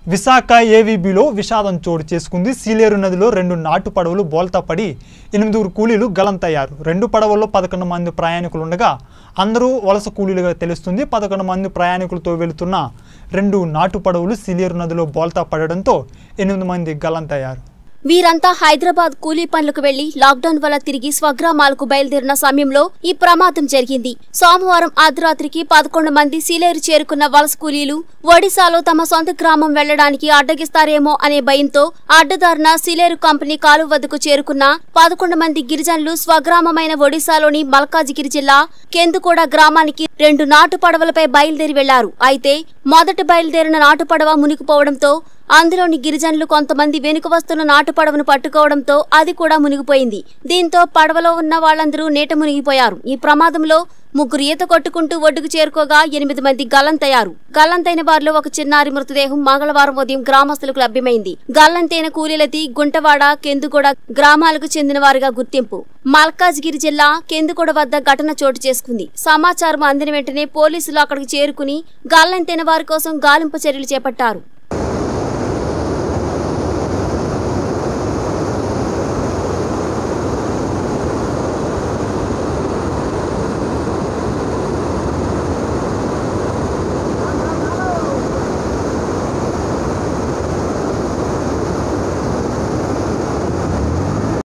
విశాఖ ఏవీబీలో విషాదం చోటు చేసుకుంది సీలేరు నదిలో రెండు నాటు పడవలు బోల్తా పడి ఎనిమిదుగురు కూలీలు గలంతయ్యారు రెండు పడవల్లో పదకొండు మంది ప్రయాణికులు ఉండగా అందరూ వలస కూలీలుగా తెలుస్తుంది పదకొండు మంది ప్రయాణికులతో వెళుతున్న రెండు నాటు పడవలు సీలేరు నదిలో బోల్తా పడడంతో ఎనిమిది మంది గలంతయ్యారు వీరంతా హైదరాబాద్ కూలీ పనులకు వెళ్లి లాక్డౌన్ వల్ల తిరిగి స్వగ్రామాలకు బయలుదేరిన సమయంలో ఈ ప్రమాదం జరిగింది సోమవారం అర్ధరాత్రికి పదకొండు మంది సీలేరు చేరుకున్న వలస కూలీలు ఒడిశాలో తమ సొంత గ్రామం వెళ్లడానికి అడ్డగిస్తారేమో అనే భయంతో అడ్డదారిన సీలేరు కంపెనీ కాలువ వద్దకు చేరుకున్న పదకొండు మంది గిరిజనులు స్వగ్రామమైన ఒడిశాలోని మల్కాజిగిరి జిల్లా కెందుకోడ గ్రామానికి రెండు నాటు పడవలపై బయలుదేరి వెళ్లారు అయితే మొదట బయలుదేరిన నాటు పడవ మునిగిపోవడంతో అందులోని గిరిజనులు కొంతమంది వెనుక వస్తున్న నాటు పడవను పట్టుకోవడంతో అది కూడా మునిగిపోయింది దీంతో పడవలో ఉన్న వాళ్ళందరూ నీట మునిగిపోయారు ఈ ప్రమాదంలో ముగ్గురు ఈత కొట్టుకుంటూ ఒడ్డుకు చేరుకోగా ఎనిమిది మంది గల్లంతయ్యారు గల్లంతైన వారిలో ఒక చిన్నారి మృతదేహం మంగళవారం ఉదయం గ్రామస్తులకు లభ్యమైంది గల్లంతైన కూలీలది గుంటవాడ కెందుగూడ గ్రామాలకు చెందిన వారిగా గుర్తింపు మల్కాజ్గిరి జిల్లా కెందుగూడ వద్ద ఘటన చోటు చేసుకుంది సమాచారం అందిన వెంటనే పోలీసులు అక్కడికి చేరుకుని గల్లంతైన వారి కోసం గాలింపు చర్యలు చేపట్టారు